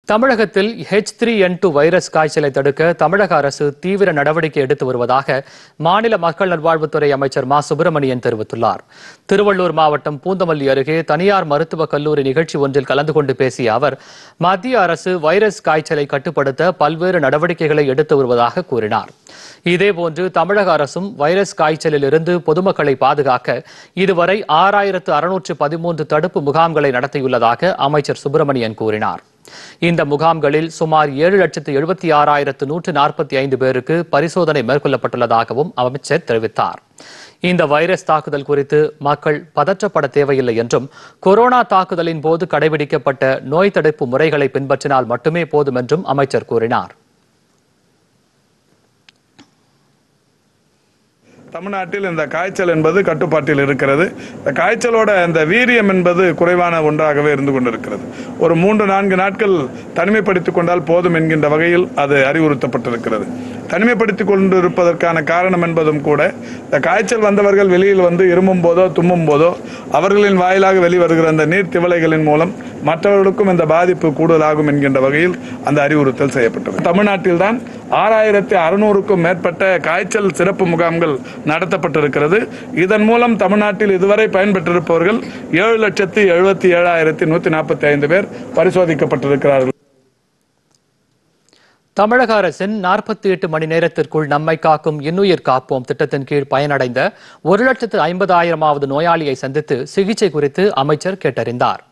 தமிழகத்தில் H three N two virus காய்ச்சலை தடுக்க தமிழக அரசு தீவிர நடவடிக்கை எடுத்து வருவதாக மாநில மக்கள் நல்வாழ்வுத்துறை அமைச்சர் மா சுப்பிரமணியன் தெரிவித்துள்ளார் திருவள்ளூர் மாவட்டம் பூந்தமல்லி அருகே தனியார் மருத்துவக் கல்லூரி நிகழ்ச்சி ஒன்றில் கலந்து கொண்டு பேசிய அவர் மத்திய அரசு வைரஸ் காய்ச்சலை கட்டுப்படுத்த பல்வேறு நடவடிக்கைகளை எடுத்து வருவதாக கூறினார் இதேபோன்று தமிழக அரசும் வைரஸ் காய்ச்சலில் இருந்து பொதுமக்களை பாதுகாக்க இதுவரை ஆறாயிரத்து அறுநூற்று பதிமூன்று தடுப்பு முகாம்களை நடத்தியுள்ளதாக அமைச்சர் சுப்பிரமணியன் கூறினார் இந்த முகாம்களில் சுமார் ஏழு லட்சத்து எழுபத்தி ஆறாயிரத்து நூற்று நாற்பத்தி ஐந்து பேருக்கு பரிசோதனை மேற்கொள்ளப்பட்டுள்ளதாகவும் அமைச்சர் தெரிவித்தார் இந்த வைரஸ் தாக்குதல் குறித்து மக்கள் பதற்றப்பட தேவையில்லை என்றும் கொரோனா தாக்குதலின் போது கடைபிடிக்கப்பட்ட நோய் தடுப்பு முறைகளை பின்பற்றினால் மட்டுமே போதும் என்றும் அமைச்சர் கூறினார் தமிழ்நாட்டில் இந்த காய்ச்சல் என்பது கட்டுப்பாட்டில் இருக்கிறது இந்த காய்ச்சலோட இந்த வீரியம் என்பது குறைவான ஒன்றாகவே இருந்து கொண்டிருக்கிறது ஒரு மூன்று நான்கு நாட்கள் தனிமைப்படுத்திக் கொண்டால் போதும் என்கின்ற வகையில் அது அறிவுறுத்தப்பட்டிருக்கிறது தனிமைப்படுத்திக் கொண்டிருப்பதற்கான காரணம் என்பதும் கூட இந்த காய்ச்சல் வந்தவர்கள் வெளியில் வந்து இருமும் போதோ தும்மும் போதோ அவர்களின் வாயிலாக வெளிவருகிற அந்த நீர் திவலைகளின் மூலம் மற்றவர்களுக்கும் இந்த பாதிப்பு கூடுதலாகும் என்கின்ற வகையில் அந்த அறிவுறுத்தல் செய்யப்பட்டது தமிழ்நாட்டில் தான் ஆறாயிரத்தி அறுநூறுக்கும் மேற்பட்ட காய்ச்சல் சிறப்பு முகாம்கள் நடத்தப்பட்டிருக்கிறது இதன் மூலம் தமிழ்நாட்டில் இதுவரை பயன்பெற்றிருப்பவர்கள் ஏழு லட்சத்தி எழுபத்தி ஏழாயிரத்தி நூத்தி நாற்பத்தி ஐந்து பேர் பரிசோதிக்கப்பட்டிருக்கிறார்கள் தமிழக அரசின் நாற்பத்தி எட்டு மணி நேரத்திற்குள் நம்மை காக்கும் இன்னுயிர் காப்போம் திட்டத்தின் கீழ் பயனடைந்த ஒரு லட்சத்து ஐம்பதாயிரமாவது நோயாளியை சந்தித்து சிகிச்சை குறித்து அமைச்சர் கேட்டறிந்தார்